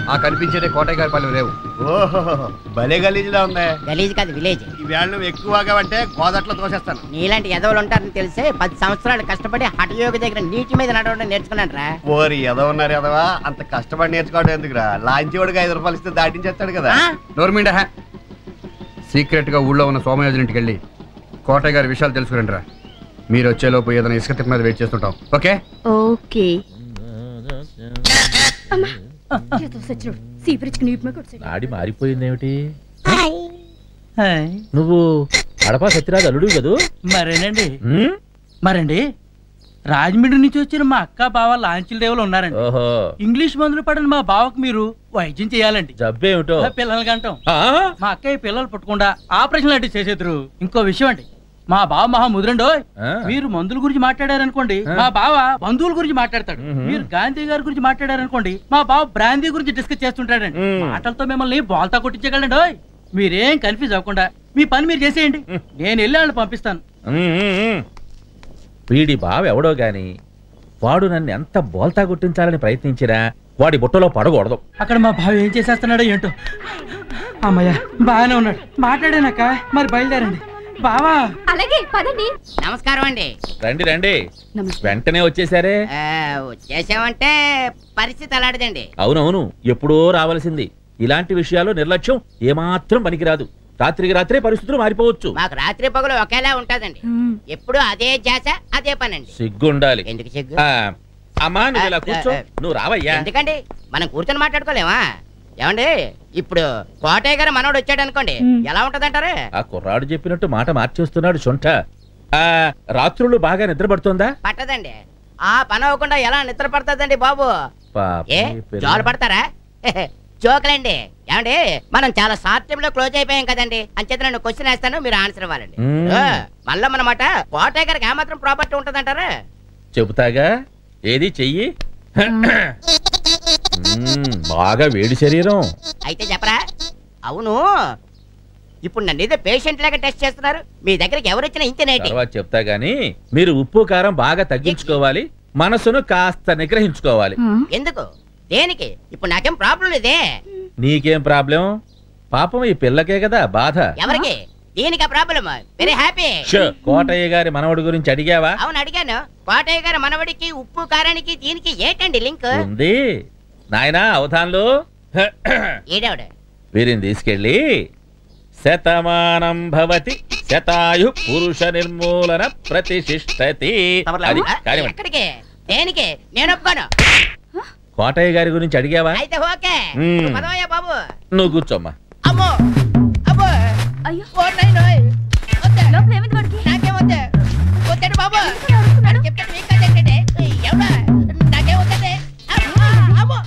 ఆ కనిపించేదే కోటయ్య గారి పల్లె లేవు ఓహో భలే గలీజ్లా ఉంది గలీజ్ కాదు విలేజ్ ఈ వేళ నువ్వు ఎక్కువగా అంటే గోదట్లో తోసేస్తాను నీలాంటి ఎదవలు ఉంటారని తెలిసే పది సంవత్సరాలు కష్టపడి హఠయోగ దగ్గర నీటి మీద నడవడం నేర్చుకున్నాను రా ఓరి ఎదో ఉన్నారు ఎదవా అంత కష్టపడి నేర్చుకోవడం ఎందుకురా లాంచి వాడికి ఐదు రూపాయలు ఇస్తే దాటించేస్తాడు కదా నోర్మిండ సీక్రెట్ గా ఊళ్ళో ఉన్న సోమయాజుల ఇంటికి వెళ్ళి కోటయ్య గారి విషయాలు తెలుసుకురండి రా మీరు వచ్చేలోపు ఏదైనా ఇసుక తిప్ప మీద వెయిట్ చేస్తుంటాం ఓకే ఓకే సీపరిచ్కి నీపు మీద కొట్టేసాడు. నాడి మారిపోయిందేమిటి నువ్వు కడప సత్యరాజు అల్లుడు కదూ మరేనండి ఉమ్? మరండి రాజమండ్రి నుంచి వచ్చిన మా అక్క బావ లాంచీల దేవులు ఉన్నారండి ఓహో ఇంగ్లీష్ మందులు పడిన మా బావకు మీరు వైద్యం చేయాలండి జబ్బేమిటో పిల్లలకి అంటాం ఆ? మా అక్కయ్య పిల్లలు పుట్టకుండా ఆపరేషన్ లాంటివి చేసేద్దరు ఇంకో విషయం అండి మా బావ మహా ముదురండో ఆ. మీరు మందుల గురించి మాట్లాడారనుకోండి ఆ. మా బావ బంధువుల గురించి మాట్లాడతాడు మ్మ్. మీరు గాంధీ గారి గురించి మాట్లాడారనుకోండి మా బావ బ్రాందీ గురించి డిస్కస్ చేస్తుంటాడండి మ్మ్. మాటలతో మిమ్మల్ని బోల్తా కొట్టించగలండి ఓయ్ మీరేం కన్ఫ్యూజ్ అవ్వకుండా మీ పని మీరు చేసేయండి నేను వెళ్ళి వాళ్ళని పంపిస్తాను ఉమ్, ఉమ్, ఉమ్. వీడి బావ ఎవడో గాని వాడు నన్ను ఎంత బోల్తా గుర్తించాలని ప్రయత్నించినా వాడి బుట్టలో పడకూడదు అక్కడ మా బావ ఏం చేసేస్తున్నాడో ఏంటో అమ్మయ్య బాగానే ఉన్నాడు మాట్లాడానక్క మరి బయలుదేరండి బావా అలాగే పదండి నమస్కారం అండి రండి రండి నమస్తే. వెంటనే వచ్చేసారే ఆ, వచ్చేసామంటే పరిస్థితి అలాంటిదండి అవునవును ఎప్పుడో రావాల్సింది ఇలాంటి విషయాలు నిర్లక్ష్యం ఏమాత్రం పనికిరాదు రాత్రికి రాత్రే పరిస్థితులు మారిపోవచ్చు మాకు రాత్రి పగలు ఒకేలా ఉంటదండి మ్మ్. ఎప్పుడు అదే జాస అదే పనండి సిగ్గుండాలి ఎందుకు సిగ్గు ఆ, అమ్మా నువ్వు ఇలా కూర్చో ఆ, ఆ. నువ్వు రావయ్యా ఎందుకండి మనం కూర్చొని మాట్లాడుకోలేమా ఏమండి ఇప్పుడు కోటయ్య గారు మనోడు వచ్చాడు అనుకోండి మ్మ్. ఎలా ఉంటదంటారు ఆ కుర్రాడు చెప్పినట్టు మాట మార్చేస్తున్నాడు సొంట ఆ రాత్రులు బాగా నిద్రపడుతోందా పట్టదండి ఆ పని అవ్వకుండా ఎలా నిద్ర పడుతుందండి బాబు పాపం, ఏ ఈ పిల్ల. జోలు పడతారా జోకులండి ఏమండి మనం చాలా షార్ట్ టైం లో క్లోజ్ అయిపోయాం కదండి అంచేత నేను క్వశ్చన్ వేస్తాను మీరు ఆన్సర్ ఇవ్వాలండి మ్మ్. ఆ, మళ్ళా మనమాట కోటయ్య గారికి ఏమాత్రం ప్రాపర్టీ ఉంటదంటారా చెబుతాగా ఏది చెయ్యి మ్మ్, బాగా వేడి శరీరం అయితే చెప్పరా అవును ఇప్పుడు నన్ను ఏదో పేషెంట్ లాగా టెస్ట్ చేస్తున్నారు మీ దగ్గరికి ఎవరు వచ్చినా ఇంతేనేటి తర్వాత చెప్తా గాని మీరు ఉప్పు కారం బాగా తగ్గించుకోవాలి మనసును కాస్త నిగ్రహించుకోవాలి మ్మ్. ఎందుకు దేనికి ఇప్పుడు నాకేం ప్రాబ్లం లేదే నీకేం ప్రాబ్లం పాపం ఈ పిల్లకే కదా బాధ ఎవరికి దీనికి problem very happy show, Kotaiah గారి మనవడి గురించి అడిగావా అవును అడిగాను కోటయ్య గారు మనవడికి ఉప్పు కారానికి దీనికి ఏంటండి లింక్ ఉంది నాయనా అవధాన్లు ఈడేవిడ వీరిని తీసుకెళ్ళి శతమానం భవతి శతాయు పురుష నిర్మూలన ప్రతిష్ఠతి అది కానివ్వండి ఎక్కడికి దేనికి నేను ఒప్పుకోను కోటయ్య గారి గురించి అడిగావా అయితే ఓకే మ్మ్. నువ్వు పదవయ్యా బాబు నువ్వు కూర్చోమ్మా అమ్మో అమ్మో అయ్యో ఓ నాయనోయ్. వద్దే. లోపల ఏమైంది వాడికి నాకేం వద్దే వద్దండి బాబు ఎందుకని అరుస్తున్నాడు? అని చెప్తాను మీకు కాదండి ఎవడా నాకేం వద్దండి అమ్మో అమ్మో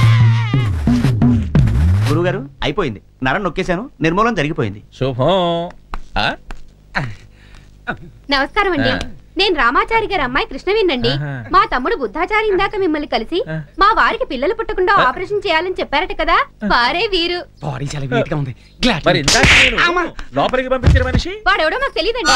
గురుగారు అయిపోయింది నరం నొక్కేశాను నిర్మూలన జరిగిపోయింది శుభం ఆ? నమస్కారం అండి ఆ. నేను రామాచారి గారి అమ్మాయి కృష్ణవేనండి ఆహా. మా తమ్ముడు బుద్ధాచారి ఇందాక మిమ్మల్ని కలిసి ఆ. మా వారికి పిల్లలు పుట్టకుండా ఆపరేషన్ చేయాలని చెప్పారట కదా వారే వీరు బాడీ చాలా వీట్ గా ఉంది మరి ఇందాక నేను లోపలికి పంపించిన మనిషి వాడెవడో నాకు తెలియదండి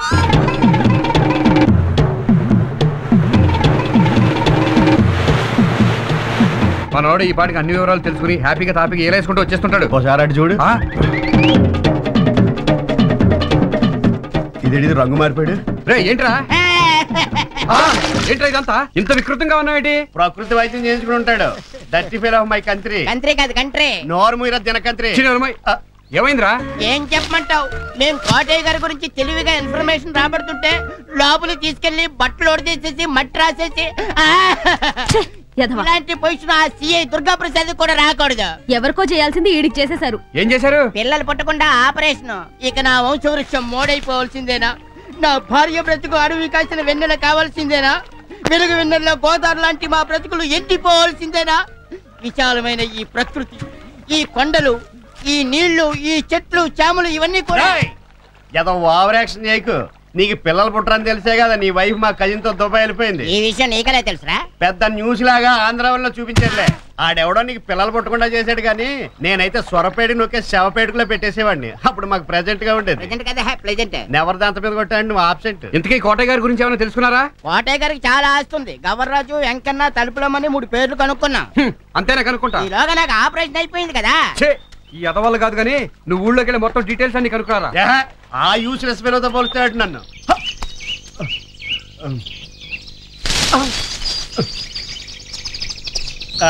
మనోడు ఈ పాటికి అన్ని వివరాలు తెలుసుకుని హ్యాపీగా తాపీగా ఏలేసుకుంటూ వచ్చేస్తుంటాడు ఒకసారి అటు చూడు ఆ? ఇదేంటి రంగు మారిపోయాడు రే ఏంట్రా ఆ, ఏంట్రా ఇదంతా ఇంత వికృతంగా ఉన్నావేటి ప్రకృతి వైద్యం చేయించుకుని ఉంటాడు దట్టి ఫీల్ ఆఫ్ మై కంత్రి కంట్రీ కాదు కంట్రీ నోరు మీర దినకంత్రి చిన్నమ్మాయి ఏమైందిరా ఏం చెప్పమంటావు మేము కోటయ్య గారి గురించి తెలివిగా ఇన్ఫర్మేషన్ రాబడుతుంటే లోపలికి తీసుకెళ్లి బట్టలు ఒడిచేసేసి మట్టి రాసేసి ఆ! యధవ. ఇలాంటి పొజిషన్ ఆ సిఐ దుర్గా ప్రసాద్ కూడా రాకూడదు ఎవరికో చేయాల్సింది ఈడికి చేసేశారు ఏం చేశారు పిల్లలు పుట్టకుండా ఆపరేషన్ ఇక నా వంశవృక్షం మోడైపోవాల్సిందేనా నా భార్య బ్రతుకు అడవి కాసిన వెన్నెల కావాల్సిందేనా వెలుగు వెన్నెల్లో గోదావరి లాంటి మా బ్రతుకులు ఎండిపోవాల్సిందేనా విశాలమైన ఈ ప్రకృతి ఈ కొండలు ఈ నీళ్లు ఈ చెట్లు చాములు ఇవన్నీ కూడా ఏదో ఓవర్ యాక్షన్ చేయకు నీకు పిల్లలు పుట్టరని తెలిసే కదా నీ వైఫ్ మా కజిన్ తో దుబాయ్ వెళ్ళిపోయింది ఈ విషయం నీకలే తెలుసురా పెద్ద న్యూస్ లాగా ఆంధ్ర వల్ల చూపించట్లే ఆడెవడో నీకు పిల్లలు పుట్టకుండా చేశాడు కానీ నేనైతే సొరపేట నొక్కే శవపేటకులో పెట్టేసేవాడిని అప్పుడు మాకు ప్రెజెంట్ గా ఉండేది ప్రెజెంట్ కదా ప్రెజెంట్ నెవర్ దాంత మీద కొట్టాడు నువ్వు ఆబ్సెంట్ ఇంతకీ కోటయ్య గారి గురించి ఏమైనా తెలుసుకున్నారా కోటయ్య గారికి చాలా ఆస్తుంది గవర్రాజు వెంకన్న తలుపులమని మూడు పేర్లు కనుక్కున్నా హ్మ్, అంతేనా కనుక్కుంటా ఈలోగా నాకు ఆపరేషన్ అయిపోయింది కదా ఛే, ఈ అదవాళ్ళు కాదు కానీ నువ్వు ఊళ్ళోకి వెళ్ళి మొత్తం డీటెయిల్స్ అన్ని కనుక్కున్నారా ఏహ, ఆ యూస్లెస్ పిల్లతో పోలుస్తాడు నన్ను ఆ.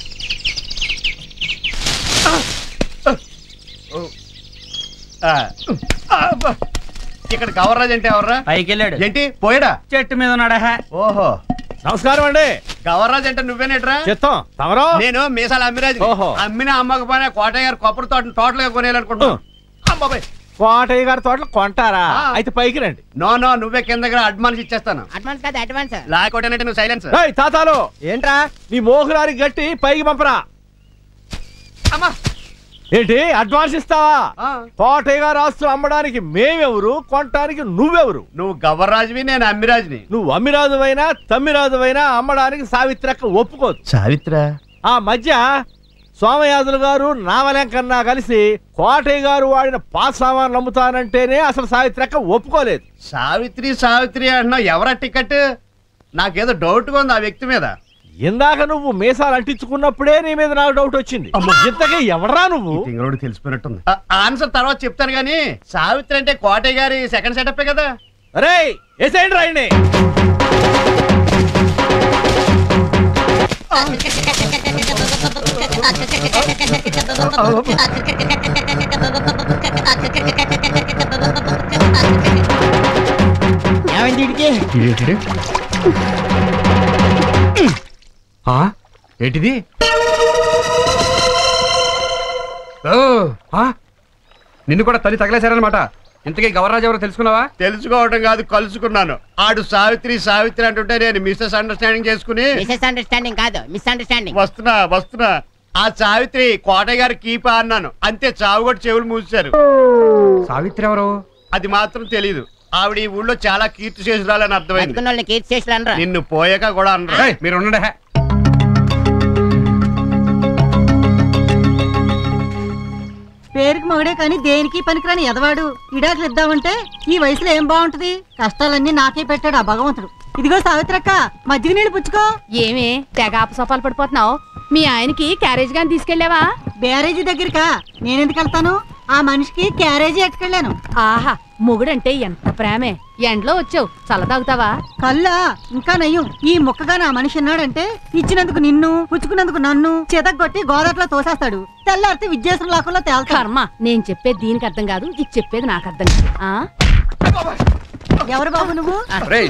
ఆ. అబ్బా. ఇక్కడ గవర్రాజ్ అంటే ఎవర్రా పైకి వెళ్ళాడు ఏంటి పోయాడా చెట్టు మీద ఉన్నాడా ఓహో నమస్కారం అండి గవర్రాజ్ అంటే నువ్వేనేట్రా చిత్తం తమరో నేను మీసాల అమ్మిరాజు ఓహో. అమ్మిన అమ్మకపోయినా కోటయ్య గారు కొబ్బరి తోట టోటల్ గా కొనేయాలనుకుంటున్నాను అమ్మాబాయ్ కోటయ్య గారి తోటలు కొంటారా ఆ. అయితే పైకి రండి నో నో నువ్వే కింద దగ్గర అడ్వాన్స్ ఇచ్చేస్తాను అడ్వాన్స్ కాదు అడ్వాన్స్ లేకపోతే నువ్వు సైలెన్స్ రేయ్ తాతాలు ఏంట్రా నీ మోహులారి గట్టి పైకి పంపరా అమ్మా ఏంటి అడ్వాన్స్ ఇస్తావా ఆ. కోటయ్య గారు ఆస్తులు అమ్మడానికి మేమెవరు కొనటానికి నువ్వెవరు నువ్వు గవర్రాజువి నేను అమ్మిరాజుని నువ్వు అమ్మిరాజువైనా తమ్మిరాజువైనా అమ్మడానికి సావిత్రక్క ఒప్పుకోదు సావిత్ర ఆ మధ్య సోమయాజులు గారు నామలంకన్నా కలిసి కోటయ్య గారు వాడిన పాస్ సామాన్లు అమ్ముతానంటేనే అసలు సావిత్రక్క ఒప్పుకోలేదు సావిత్రి సావిత్రి అంటున్నావు ఎవరా టికెట్ నాకేదో డౌట్ గా ఉంది ఆ వ్యక్తి మీద ఇందాక నువ్వు మీసాలు అంటించుకున్నప్పుడే నీ మీద నాకు డౌట్ వచ్చింది ఇంతకీ ఎవడరా నువ్వు తింగరోడు తెలిసిపోయినట్టుంది ఆ, ఆన్సర్ తర్వాత చెప్తాను గానీ సావిత్రి అంటే కోటయ్య గారి సెకండ్ సెటప్ కదా అరే ఏసేండి రాయండి ఏమైంది వీడికి ఆ? ఏంటిది ఓ, ఆ? నిన్ను కూడా తల్లి తగలేశారనమాట ఇంతకీ గవర్రాజు ఎవరో తెలుసుకున్నావా తెలుసుకోవడం కాదు కలుసుకున్నాను ఆడు సావిత్రి సావిత్రి అంటుంటే నేను మిస్సెస్ అండర్స్టాండింగ్ చేసుకుని మిస్అండర్స్టాండింగ్ అండర్స్టాండింగ్ కాదు మిస్అండర్స్టాండింగ్ వస్తున్నా వస్తున్నా ఆ సావిత్రి కోటయ్య గారి కీప అన్నాను అంతే చావు కూడా చెవులు మూసారు సావిత్రి ఎవరు అది మాత్రం తెలియదు ఆవిడ ఈ ఊళ్ళో చాలా కీర్తి చేసురాలని అర్థమైంది బతుకున్న వాళ్ళని కీర్తి చేసి అనరా నిన్ను పోయాక కూడా అనరు ఏయ్, మీరు ఉండండి హే. పేరుకి మొగడే కానీ దేనికి పనికిరాని ఎదవాడు ఇడాకులు ఇద్దామంటే ఈ వయసులో ఏం బాగుంటది కష్టాలన్నీ నాకే పెట్టాడు ఆ భగవంతుడు ఇదిగో సావిత్రక్క మజ్జిగ నీళ్ళు పుచ్చుకో ఏమే తెగ అపసోపాలు పడిపోతున్నావు మీ ఆయనకి క్యారేజ్ గాని తీసుకెళ్ళావా బ్యారేజీ దగ్గరికా నేనెందుకు వెళ్తాను ఆ మనిషికి క్యారేజీ ఎట్టుకెళ్ళాను ఆహా మొగుడంటే ఎంత ప్రేమే ఎండలో వచ్చావు చల్ల తాగుతావా కల్లా ఇంకా నయ్యం ఈ ముక్కగా నా మనిషి ఉన్నాడంటే ఇచ్చినందుకు నిన్ను పుచ్చుకున్నందుకు నన్ను చేతగొట్టి గోదాట్లో తోసేస్తాడు తెల్లారితే విద్యాసం లాకుండా తేల్తాడు కర్మ నేను చెప్పేది దీనికి అర్థం కాదు ఇది చెప్పేది నాకు అర్థం కాదు ఆ? ఎవరు బాబు నువ్వు రేయ్,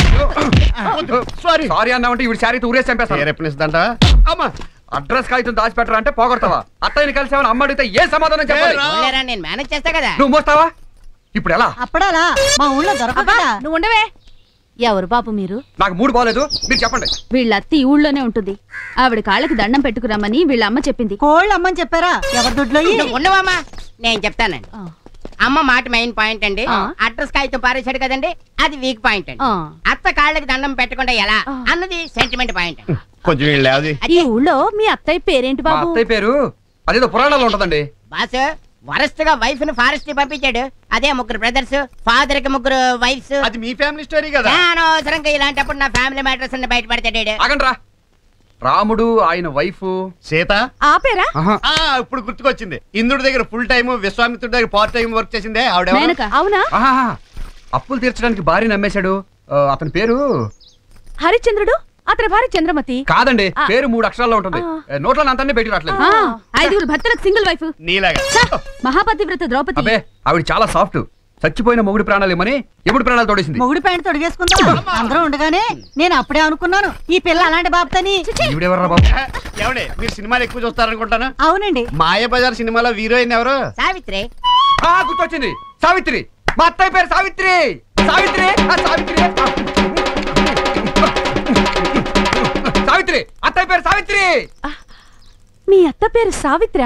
సారీ సారీ అన్నావంటే ఇవి శారీ ఊరేసి చంపేస్తాను రేపనిస్తుందంట అమ్మా అడ్రస్ కాగితం దాచిపెట్టరా అంటే పోగొడతావా అత్తయ్యని కలిసామని అమ్మ అడిగితే ఏ సమాధానం చెప్పాలి రా. లేరా నేను మేనేజ్ చేస్తా కదా నువ్వు మోస్తావా ఇప్పుడు ఎలా అప్పుడాలా మా ఊళ్ళో అబ్బా దొరకదా నువ్వు ఉండవే ఎవరు బాబు మీరు నాకు మూడు బాగాలేదు మీరు చెప్పండి వీళ్ళ అత్త ఈ ఊళ్ళోనే ఉంటుంది ఆవిడ కాళ్ళకి దండం పెట్టుకురమ్మని వీళ్ళ అమ్మ చెప్పింది కోళ్ళు అమ్మని చెప్పారా ఎవరి దొడ్లో నువ్వు ఉండవమ్మా నేను చెప్తానండి ఆ, అమ్మ మాట మెయిన్ పాయింట్ అండి ఆ. అడ్రస్ కాగితం పారేశాడు కదండి అది వీక్ పాయింట్ అండి ఆ. అత్త కాళ్ళకి దండం పెట్టకుండా ఎలా ఆ. అన్నది సెంటిమెంట్ పాయింట్ కొంచెం వీళ్ళు లేవది ఈ ఊళ్ళో మీ అత్తయ్య పేరేంటి మా బాబు అత్తయ్య పేరు అదేదో పురాణాల్లో ఉంటదండి బాస్ వరస్ట్ గా వైఫ్ ని ఫారెస్ట్ కి పంపించాడు అదే ముగ్గురు బ్రదర్స్ ఫాదర్ కి ముగ్గురు వైఫ్స్ అది మీ ఫ్యామిలీ స్టోరీ కదా అనవసరంగా ఇలాంటప్పుడు నా ఫ్యామిలీ మ్యాటర్స్ అన్ని బయటపడతాడు ఆగండి రా రాముడు ఆయన వైఫ్ సీత ఆపేరా ఆహా, ఆ ఇప్పుడు గుర్తుకొచ్చింది ఇంద్రుడి దగ్గర ఫుల్ టైం విశ్వామిత్రుడి దగ్గర పార్ట్ టైం వర్క్ చేసిందే ఆవిడ మేనక అవునా ఆహా, అప్పులు తీర్చడానికి భార్య నమ్మేశాడు ఆ, అతని పేరు హరిశ్చంద్రుడు అతని భార్య చంద్రమతి కాదండి ఆ. పేరు మూడు అక్షరాల్లో ఉంటుంది ఆ. ఏ, నోట్లో అంతాన్ని బయటకు రావట్లేదు ఆ, ఐదుగురు భర్తలకు సింగిల్ వైఫ్ నీలాగా మహాపతివ్రత ద్రౌపది అబ్బే ఆవిడ చాలా సాఫ్ట్ చచ్చిపోయిన మొగుడి ప్రాణాలు ఇమ్మని ఎప్పుడు ప్రాణాలు తోడేసింది మొగుడు ప్యాంట్ తొడిగేసుకుందా అందరూ ఉండగానే నేను అప్పుడే అనుకున్నాను ఈ పిల్ల అలాంటి బాబుతని ఈవిడెవర్రా బాబు ఏమండి మీరు సినిమాలు ఎక్కువ చూస్తారనుకుంటాను అవునండి మాయబజార్ సినిమాలో హీరోయిన్ ఎవరు సావిత్రి ఆ, గుర్తొచ్చింది సావిత్రి మా అత్తయ్య పేరు సావిత్రి సావిత్రి ఆ, సావిత్రి ఆ. సావిత్రి అత్తయ్య పేరు సావిత్రి మీ అత్త పేరు సావిత్ర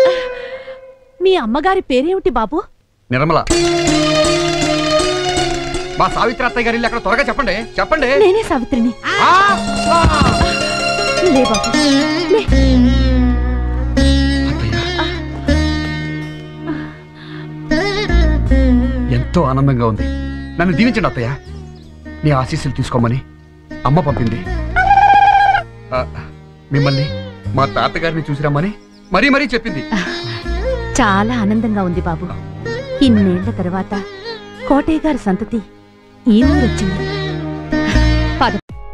మీ అమ్మగారి పేరేమిటి బాబు నిర్మల మా సావిత్రి అత్తయ్య గారి ఇల్లు ఎక్కడ త్వరగా చెప్పండి చెప్పండి నేనే సావిత్రిని ఆ! ఆ! లే బాబు లే. ఎంతో ఆనందంగా ఉంది నన్ను దీవించండి అత్తయ్య నీ ఆశీస్సులు తీసుకోమని అమ్మ పంపింది ఆ, మిమ్మల్ని మా తాతగారిని చూసిరమ్మని మరీ మరీ చెప్పింది చాలా ఆనందంగా ఉంది బాబు ఇన్నేళ్ల తర్వాత కోటయ్య గారి సంతతి ఈ ఊరొచ్చింది పద